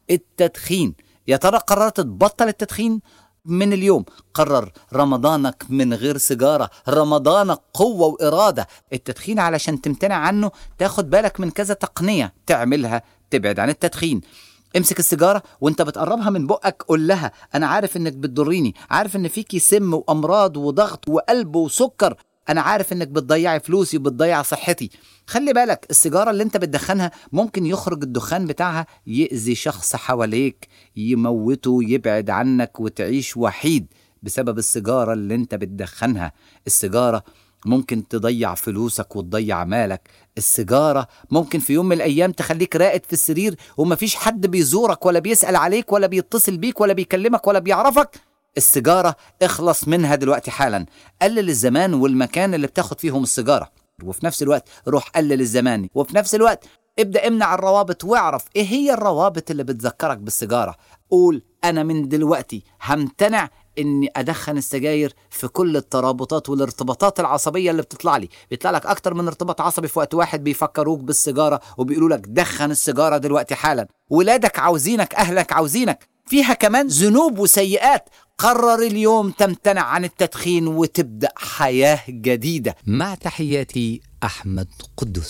التدخين يا ترى قررت تبطل التدخين من اليوم قرر رمضانك من غير سيجارة رمضانك قوة وإرادة التدخين علشان تمتنع عنه تاخد بالك من كذا تقنية تعملها تبعد عن التدخين امسك السيجارة وانت بتقربها من بقك قول لها انا عارف انك بتضريني عارف ان فيكي سم وامراض وضغط وقلب وسكر انا عارف انك بتضيعي فلوسي وبتضيع صحتي خلي بالك السيجارة اللي انت بتدخنها ممكن يخرج الدخان بتاعها يأذي شخص حواليك يموته يبعد عنك وتعيش وحيد بسبب السيجارة اللي انت بتدخنها السيجارة ممكن تضيع فلوسك وتضيع مالك السيجارة ممكن في يوم من الأيام تخليك راقد في السرير ومفيش حد بيزورك ولا بيسأل عليك ولا بيتصل بيك ولا بيكلمك ولا بيعرفك السيجارة اخلص منها دلوقتي حالا قلل الزمان والمكان اللي بتاخد فيهم السيجارة وفي نفس الوقت روح قلل الزمان وفي نفس الوقت ابدأ امنع الروابط واعرف ايه هي الروابط اللي بتذكرك بالسيجارة قول انا من دلوقتي همتنع اني ادخن السجاير في كل الترابطات والارتباطات العصبيه اللي بتطلع لي بيطلع لك اكتر من ارتباط عصبي في وقت واحد بيفكروك بالسيجاره وبيقولوا لك دخن السيجاره دلوقتي حالا ولادك عاوزينك اهلك عاوزينك فيها كمان ذنوب وسيئات قرر اليوم تمتنع عن التدخين وتبدا حياه جديده مع تحياتي أحمد قدس